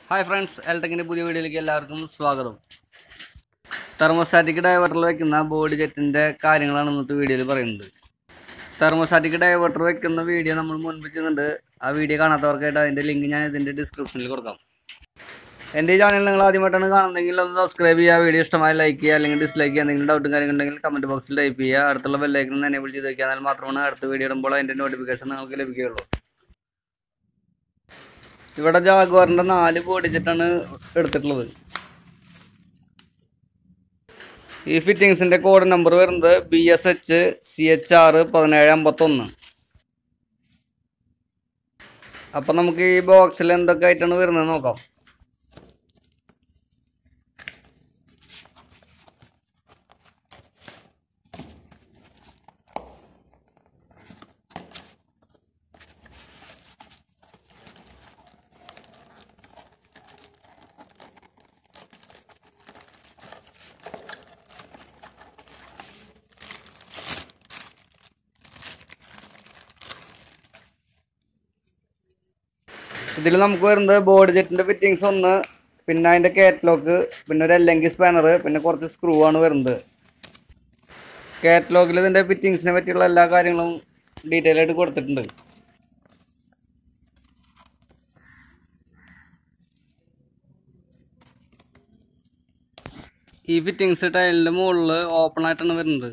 hi friends എൽടെക്കിൻ്റെ പുതിയ വീഡിയോയിലേക്ക് എല്ലാവർക്കും സ്വാഗതം തെർമോസ്റ്റാറ്റിക് ഡൈവേർട്ടറിൽ വെക്കുന്ന ബോഡി ജെറ്റിൻ്റെ കാര്യങ്ങളാണ് ഇന്നത്തെ വീഡിയോയിൽ പറയുന്നത് തെർമോസ്റ്റാറ്റിക് ഡൈവേർട്ടർ വെക്കുന്ന വീഡിയോ നമ്മൾ മുൻപ് ചെയ്യുന്നുണ്ട് ആ വീഡിയോ കാണാത്തവർക്കായിട്ട് അതിൻ്റെ ലിങ്ക് ഞാൻ ഇതിൻ്റെ ഡിസ്ക്രിപ്ഷനിൽ കൊടുക്കാം എൻ്റെ ഈ ചാനൽ നിങ്ങൾ ആദ്യമായിട്ടാണ് കാണുന്നതെങ്കിൽ ഒന്ന് സബ്സ്ക്രൈബ് ചെയ്യുക വീഡിയോ ഇഷ്ടമായി ലൈക്ക് ചെയ്യുക അല്ലെങ്കിൽ ഡിസ്ലൈക്ക് ചെയ്യുക എന്തെങ്കിലും ഡൗട്ടും കാര്യങ്ങളുണ്ടെങ്കിൽ കമൻറ്റ് ബോക്സിൽ ടൈപ്പ് ചെയ്യുക അടുത്തുള്ള ബെല്ലൈക്കൻ എനേബിൾ ചെയ്ത് വയ്ക്കുക എന്നാൽ മാത്രമാണ് അടുത്ത വീഡിയോ ഇടുമ്പോൾ അതിൻ്റെ നോട്ടിഫിക്കേഷൻ നിങ്ങൾക്ക് ലഭിക്കുകയുള്ളൂ ഇവിടെ ജാഗ്വാറിൻ്റെ നാല് ബോഡി ജെറ്റാണ് എടുത്തിട്ടുള്ളത് ഈ ഫിറ്റിങ്സിൻ്റെ കോഡ് നമ്പർ വരുന്നത് B S H C H ആറ് പതിനേഴ് അമ്പത്തൊന്ന് അപ്പം നമുക്ക് ഈ ബോക്സിൽ എന്തൊക്കെ ആയിട്ടാണ് വരുന്നത് നോക്കാം ഇതിൽ നമുക്ക് വരുന്നത് ബോഡി ജെറ്റിൻ്റെ ഫിറ്റിങ്സ് ഒന്ന് പിന്നെ അതിൻ്റെ കാറ്റലോഗ് പിന്നെ ഒരു എൽ എങ്കി സ്പാനർ പിന്നെ കുറച്ച് സ്ക്രൂ ആണ് വരുന്നത് കാറ്റലോഗിൽ ഇതിൻ്റെ ഫിറ്റിങ്സിനെ പറ്റിയുള്ള എല്ലാ കാര്യങ്ങളും ഡീറ്റെയിൽ ആയിട്ട് കൊടുത്തിട്ടുണ്ട് ഈ ഫിറ്റിങ്സ് ടൈലിൻ്റെ മുകളിൽ ഓപ്പൺ ആയിട്ടാണ് വരുന്നത്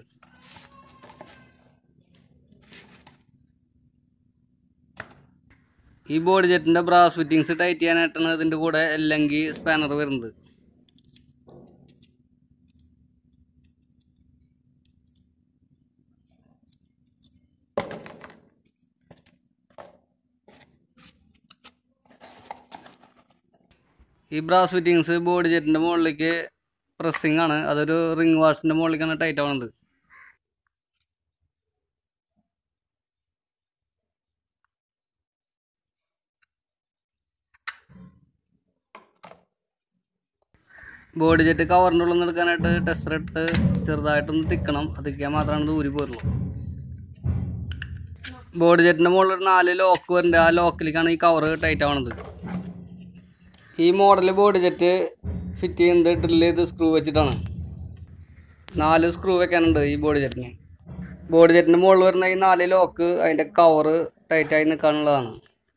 ഈ ബോഡി ജെറ്റിൻ്റെ ബ്രാസ് ഫിറ്റിങ്സ് ടൈറ്റ് ചെയ്യാനായിട്ടാണ് ഇതിൻ്റെ കൂടെ അല്ലെങ്കിൽ സ്പാനർ വരുന്നത് ഈ ബ്രാസ് ഫിറ്റിങ്സ് ബോഡി ജെറ്റിൻ്റെ മുകളിലേക്ക് പ്രസ്സിങ് ആണ് അതൊരു റിംഗ് വാഷിൻ്റെ മുകളിലേക്കാണ് ടൈറ്റ് ആവുന്നത് ബോഡി ജെറ്റ് കവറിൻ്റെ ഉള്ളിൽ നിന്ന് എടുക്കാനായിട്ട് ടെസ്റ്റർ ഇട്ട് ചെറുതായിട്ടൊന്ന് തിക്കണം അതിക്കാൻ മാത്രമാണ് ഇത് ഊരി പോരുള്ളൂ ബോഡി ജെറ്റിൻ്റെ മുകളിൽ ഒരു നാല് ലോക്ക് വരുന്നുണ്ട് ആ ലോക്കിലേക്കാണ് ഈ കവർ ടൈറ്റ് ആവണത് ഈ മോഡൽ ബോഡി ജെറ്റ് ഫിറ്റ് ചെയ്യുന്നത് ഡ്രിൽ ചെയ്ത് സ്ക്രൂ വെച്ചിട്ടാണ് നാല് സ്ക്രൂ വെക്കാനുണ്ട് ഈ ബോഡി ജെറ്റിന് ബോഡി ജെറ്റിൻ്റെ മുകളിൽ വരുന്ന ഈ നാല് ലോക്ക് അതിൻ്റെ കവർ ടൈറ്റായി നിൽക്കാനുള്ളതാണ്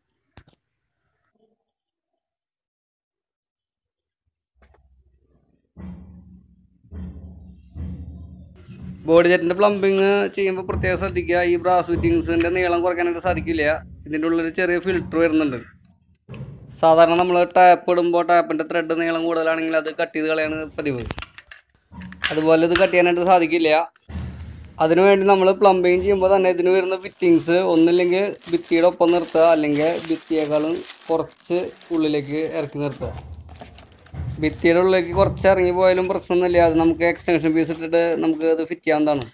ബോഡി ജെറ്റിൻ്റെ പ്ലംബിങ് ചെയ്യുമ്പോൾ പ്രത്യേകം ശ്രദ്ധിക്കുക ഈ ബ്രാസ് ഫിറ്റിങ്സിൻ്റെ നീളം കുറയ്ക്കാനായിട്ട് സാധിക്കില്ല ഇതിൻ്റെ ഉള്ളിൽ ചെറിയ ഫിൽറ്റർ വരുന്നുണ്ട് സാധാരണ നമ്മൾ ടാപ്പ് ഇടുമ്പോൾ ടാപ്പിൻ്റെ ത്രെഡ് നീളം കൂടുതലാണെങ്കിൽ അത് കട്ട് ചെയ്ത് കളയാണ് പതിവ് അതുപോലെ ഇത് കട്ട് ചെയ്യാനായിട്ട് സാധിക്കില്ല അതിനുവേണ്ടി നമ്മൾ പ്ലംബിങ് ചെയ്യുമ്പോൾ തന്നെ ഇതിന് വരുന്ന ഫിറ്റിങ്സ് ഒന്നില്ലെങ്കിൽ ഭിത്തിയുടെ ഒപ്പം നിർത്തുക അല്ലെങ്കിൽ ഭിത്തിയേക്കാളും കുറച്ച് ഉള്ളിലേക്ക് ഇറക്കി നിർത്തുക ഭിത്തിയുടെ ഉള്ളിലേക്ക് കുറച്ച് ഇറങ്ങി പോയാലും പ്രശ്നമൊന്നുമില്ല അത് നമുക്ക് എക്സ്റ്റൻഷൻ പീസ് ഇട്ടിട്ട് നമുക്ക് അത് ഫിറ്റ് ചെയ്യാവുന്നതാണ്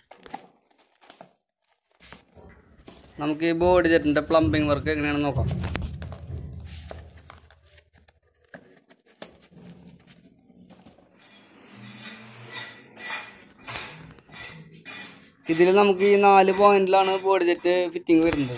നമുക്ക് ഈ ബോഡി ജെറ്റിൻ്റെ പ്ലംബിംഗ് വർക്ക് എങ്ങനെയാണെന്ന് നോക്കാം ഇതിൽ നമുക്ക് ഈ നാല് പോയിന്റിലാണ് ബോഡി ജെറ്റ് ഫിറ്റിംഗ് വരുന്നത്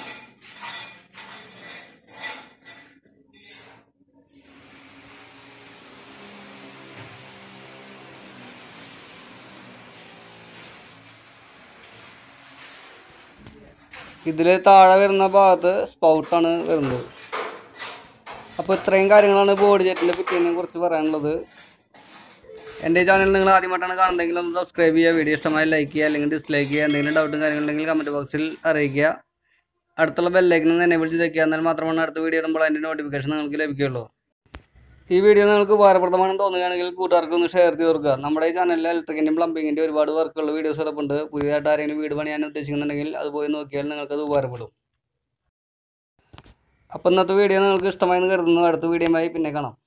ഇതിൽ താഴെ വരുന്ന ഭാഗത്ത് സ്പൗട്ടാണ് വരുന്നത് അപ്പോൾ ഇത്രയും കാര്യങ്ങളാണ് ബോഡി ജെറ്റിൻ്റെ ഫിറ്റിങ്ങിനെ കുറിച്ച് പറയാനുള്ളത് എൻ്റെ ഈ ചാനൽ നിങ്ങൾ ആദ്യമായിട്ടാണ് കാണുന്നതെങ്കിൽ ഒന്ന് സബ്സ്ക്രൈബ് ചെയ്യുക വീഡിയോ ഇഷ്ടമായി ലൈക്ക് ചെയ്യുക അല്ലെങ്കിൽ ഡിസ്ലൈക്ക് ചെയ്യുക എന്തെങ്കിലും ഡൗട്ടും കാര്യങ്ങളുണ്ടെങ്കിൽ കമൻറ്റ് ബോക്സിൽ അറിയിക്കുക അടുത്തുള്ള ബെല്ലൈക്കൻ എനേബിൾ ചെയ്ത് വയ്ക്കുക എന്നാൽ മാത്രമാണ് അടുത്ത വീഡിയോ ഇടുമ്പോൾ അതിൻ്റെ നോട്ടിഫിക്കേഷൻ നിങ്ങൾക്ക് ലഭിക്കുകയുള്ളൂ ഈ വീഡിയോ നിങ്ങൾക്ക് ഉപകാരപ്രദമാണെന്ന് തോന്നുകയാണെങ്കിൽ കൂട്ടുകാർക്ക് ഒന്ന് ഷെയർ ചെയ്ത് കൊടുക്കുക നമ്മുടെ ഈ ചാനലിൽ ഇലക്ട്രിക്കിൻ്റെയും പ്ലംബിങ്ങിൻ്റെ ഒരുപാട് വർക്കുള്ള വീഡിയോസ് കിടപ്പുണ്ട് പുതിയതായിട്ട് ആരെങ്കിലും വീട് പണിയാൻ ഉദ്ദേശിക്കുന്നുണ്ടെങ്കിൽ അത് പോയി നോക്കിയാൽ നിങ്ങൾക്കത് ഉപകാരപ്പെടും അപ്പോൾ ഇന്നത്തെ വീഡിയോ നിങ്ങൾക്ക് ഇഷ്ടമായി എന്ന് കരുതുന്നു അടുത്ത വീഡിയോയുമായി പിന്നെ കാണാം